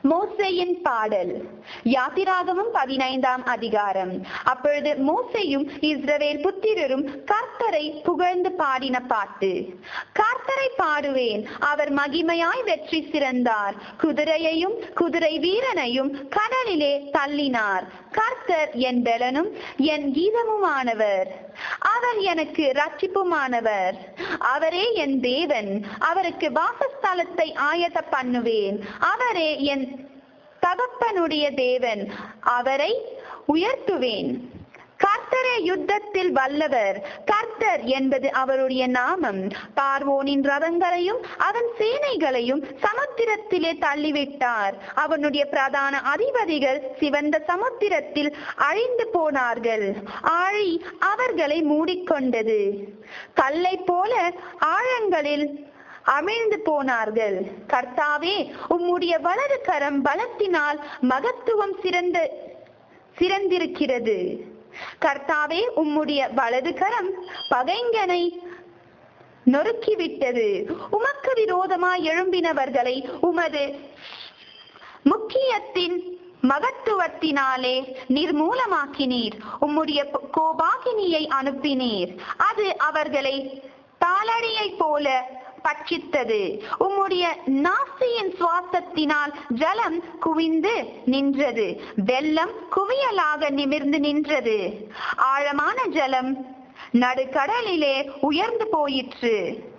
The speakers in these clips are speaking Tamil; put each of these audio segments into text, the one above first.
மோசேயின் பாடல் யாத்திராகமும் பதினைந்தாம் அதிகாரம் அப்பொழுது மோசேயும் இஸ்ரவேல் புத்திரரும் கர்த்தரை புகழ்ந்து பாடின பாட்டு கர்த்தரை பாடுவேன் அவர் மகிமையாய் வெற்றி சிறந்தார் குதிரையையும் குதிரை வீரனையும் கடலிலே தள்ளினார் கர்த்தர் என் பலனும் என் கீதமுமானவர் அவர் எனக்கு ரட்சிப்புமானவர் அவரே என் தேவன் அவருக்கு வாசஸ்தலத்தை ஆயத்த பண்ணுவேன் அவரே என் தகப்பனுடைய தேவன் அவரை உயர்த்துவேன் கர்த்தரே யுத்தத்தில் வல்லவர் கர்த்தர் என்பது அவருடைய நாமம் பார்வோனின் ரதங்களையும் அதன் சேனைகளையும் சமுத்திரத்திலே தள்ளிவிட்டார் அவனுடைய பிரதான அதிபதிகள் சிவந்த சமுத்திரத்தில் அழிந்து போனார்கள் ஆழி அவர்களை மூடிக்கொண்டது கல்லை போல ஆழங்களில் அமிழ்ந்து போனார்கள் கர்த்தாவே உம்முடைய வலது கரம் பலத்தினால் மகத்துவம் சிறந்த சிறந்திருக்கிறது கர்த்தாவே உம்முடைய வலது கரம் பகைங்கனை நொறுக்கிவிட்டது உமக்கு விரோதமாய் எழும்பினவர்களை உமது முக்கியத்தின் மகத்துவத்தினாலே நிர்மூலமாக்கினீர் உம்முடைய கோபாகினியை அனுப்பினீர் அது அவர்களை தாளடியை போல பட்சித்தது உம்முடைய நாசியின் சுவாசத்தினால் ஜலம் குவிந்து நின்றது வெள்ளம் குவியலாக நிமிர்ந்து நின்றது ஆழமான ஜலம் நடுக்கடலிலே உயர்ந்து போயிற்று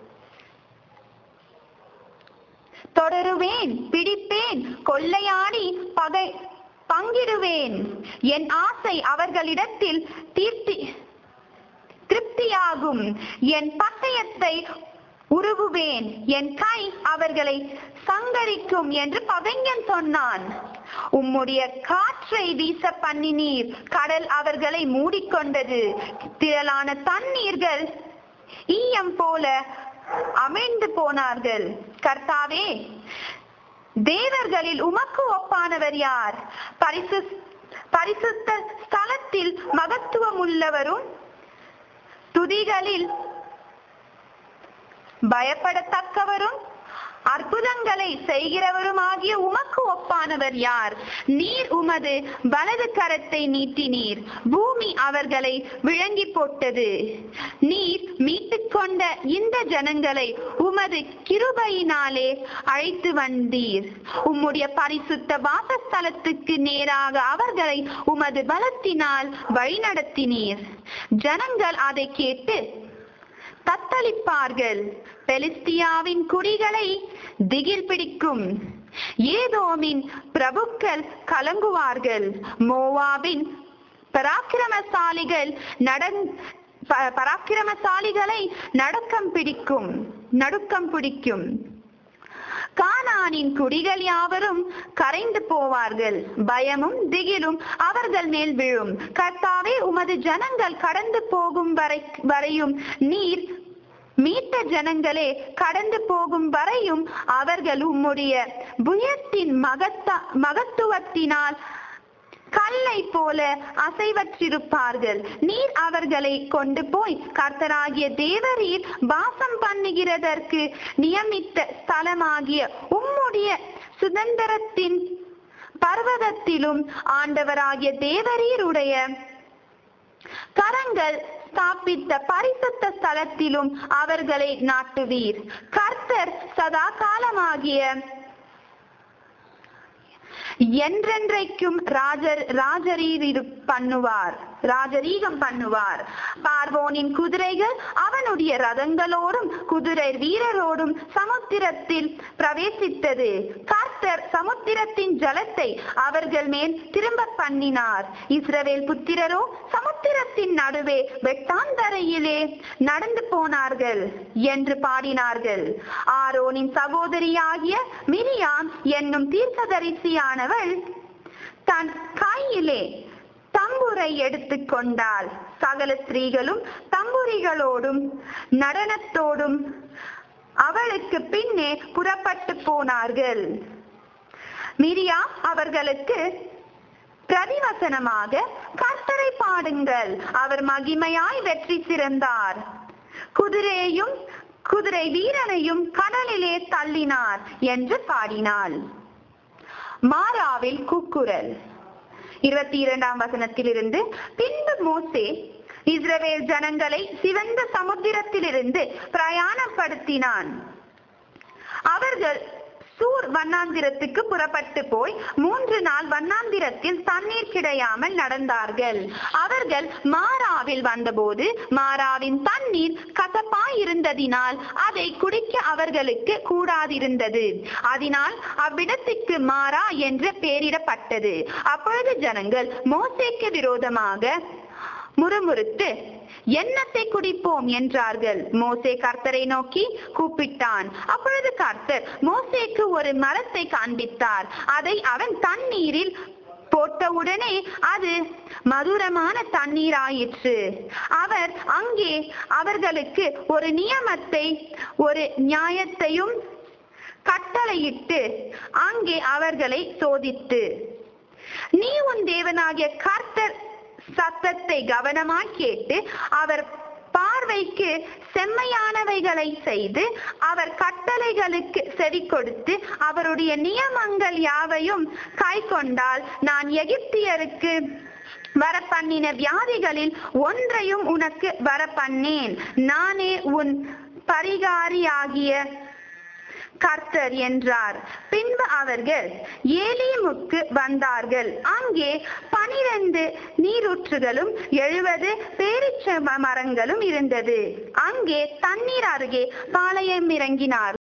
தொடருவேன் பிடிப்பேன் கொள்ளையாடி பகை பங்கிடுவேன் என் ஆசை அவர்களிடத்தில் தீர்த்தி திருப்தியாகும் என் பட்டயத்தை உருவுவேன் என் கை அவர்களை சங்கரிக்கும் என்று பகைஞன் சொன்னான் உம்முடைய காற்றை வீச பண்ணினீர் கடல் அவர்களை மூடிக்கொண்டது திரளான தண்ணீர்கள் ஈயம் போல அமிழ்ந்து போனார்கள் கர்த்தாவே தேவர்களில் உமக்கு ஒப்பானவர் யார் பரிசு பரிசுத்த ஸ்தலத்தில் மகத்துவம் உள்ளவரும் துதிகளில் பயப்படத்தக்கவரும் அற்புதங்களை செய்கிறவருமாகிய உமக்கு ஒப்பானவர் யார் நீர் உமது வலது கரத்தை நீட்டினீர் பூமி அவர்களை விளங்கி போட்டது நீர் மீட்டுக் கொண்ட இந்த ஜனங்களை உமது கிருபையினாலே அழைத்து வந்தீர் உம்முடைய பரிசுத்த வாசஸ்தலத்துக்கு நேராக அவர்களை உமது பலத்தினால் வழிநடத்தினீர் ஜனங்கள் அதை கேட்டு தத்தளிப்பார்கள் பெலிஸ்தியாவின் குடிகளை திகில் பிடிக்கும் ஏதோமின் பிரபுக்கள் கலங்குவார்கள் மோவாபின் பராக்கிரமசாலிகள் நடங் பராக்கிரமசாலிகளை நடுக்கம் பிடிக்கும் நடுக்கம் பிடிக்கும் கானானின் குடிகள் யாவரும் கரைந்து போவார்கள் பயமும் திகிலும் அவர்கள் மேல் விழும் கர்த்தாவே உமது ஜனங்கள் கடந்து போகும் வரை வரையும் நீர் மீட்ட ஜனங்களே கடந்து போகும் வரையும் அவர்கள் உம்முடைய புயத்தின் மகத்த மகத்துவத்தினால் கல்லை போல அசைவற்றிருப்பார்கள் நீர் அவர்களை கொண்டு போய் கர்த்தராகிய தேவரீர் வாசம் பண்ணுகிறதற்கு நியமித்த ஸ்தலமாகிய உம்முடைய சுதந்திரத்தின் பர்வதத்திலும் ஆண்டவராகிய தேவரீருடைய கரங்கள் ஸ்தாபித்த பரிசுத்த ஸ்தலத்திலும் அவர்களை நாட்டுவீர் கர்த்தர் சதா காலமாகிய என்றென்றைக்கும் ராஜர் ராஜரீர் பண்ணுவார் ராஜரீகம் பண்ணுவார் பார்வோனின் குதிரைகள் அவனுடைய ரதங்களோடும் குதிரை வீரரோடும் சமுத்திரத்தில் பிரவேசித்தது கர்த்தர் சமுத்திரத்தின் ஜலத்தை அவர்கள் மேல் திரும்ப பண்ணினார் இஸ்ரவேல் புத்திரரோ சமுத்திரத்தின் நடுவே வெட்டாந்தரையிலே நடந்து போனார்கள் என்று பாடினார்கள் ஆரோனின் சகோதரியாகிய மிரியாம் என்னும் தீர்க்கதரிசியானவள் தன் கையிலே தம்புரை எடுத்துக் கொண்டாள் சகல ஸ்திரீகளும் தம்புரிகளோடும் நடனத்தோடும் அவளுக்கு பின்னே புறப்பட்டு போனார்கள் மிரியா அவர்களுக்கு பிரதிவசனமாக கர்த்தரை பாடுங்கள் அவர் மகிமையாய் வெற்றி சிறந்தார் குதிரையையும் குதிரை வீரனையும் கடலிலே தள்ளினார் என்று பாடினாள் மாராவில் கூக்குரல் இருபத்தி இரண்டாம் வசனத்திலிருந்து பின்பு மோசே இஸ்ரவேல் ஜனங்களை சிவந்த சமுத்திரத்திலிருந்து பிரயாணப்படுத்தினான் அவர்கள் சூர் வண்ணாந்திரத்துக்கு புறப்பட்டு போய் மூன்று நாள் வண்ணாந்திரத்தில் தண்ணீர் கிடையாமல் நடந்தார்கள் அவர்கள் மாராவில் வந்தபோது மாராவின் தண்ணீர் கசப்பாய் இருந்ததினால் அதை குடிக்க அவர்களுக்கு கூடாதிருந்தது அதனால் அவ்விடத்துக்கு மாறா என்று பெயரிடப்பட்டது அப்பொழுது ஜனங்கள் மோசேக்கு விரோதமாக முறுமுறுத்து எண்ணத்தை குடிப்போம் என்றார்கள் மோசே கர்த்தரை நோக்கி கூப்பிட்டான் அப்பொழுது கர்த்தர் மோசேக்கு ஒரு மரத்தை காண்பித்தார் அதை அவன் தண்ணீரில் போட்டவுடனே அது மதுரமான தண்ணீராயிற்று அவர் அங்கே அவர்களுக்கு ஒரு நியமத்தை ஒரு நியாயத்தையும் கட்டளையிட்டு அங்கே அவர்களை சோதித்து நீ உன் தேவனாகிய கர்த்தர் சத்தத்தை கவனமாய் கேட்டு அவர் பார்வைக்கு செம்மையானவைகளை செய்து அவர் கட்டளைகளுக்கு செவி கொடுத்து அவருடைய நியமங்கள் யாவையும் கை கொண்டால் நான் எகிப்தியருக்கு வர பண்ணின வியாதிகளில் ஒன்றையும் உனக்கு வர பண்ணேன் நானே உன் பரிகாரியாகிய கர்த்தர் என்றார் பின்பு அவர்கள் ஏலீமுக்கு வந்தார்கள் அங்கே பனிரெண்டு நீரூற்றுகளும் எழுபது பேரிச்ச மரங்களும் இருந்தது அங்கே தண்ணீர் அருகே பாளையம் இறங்கினார்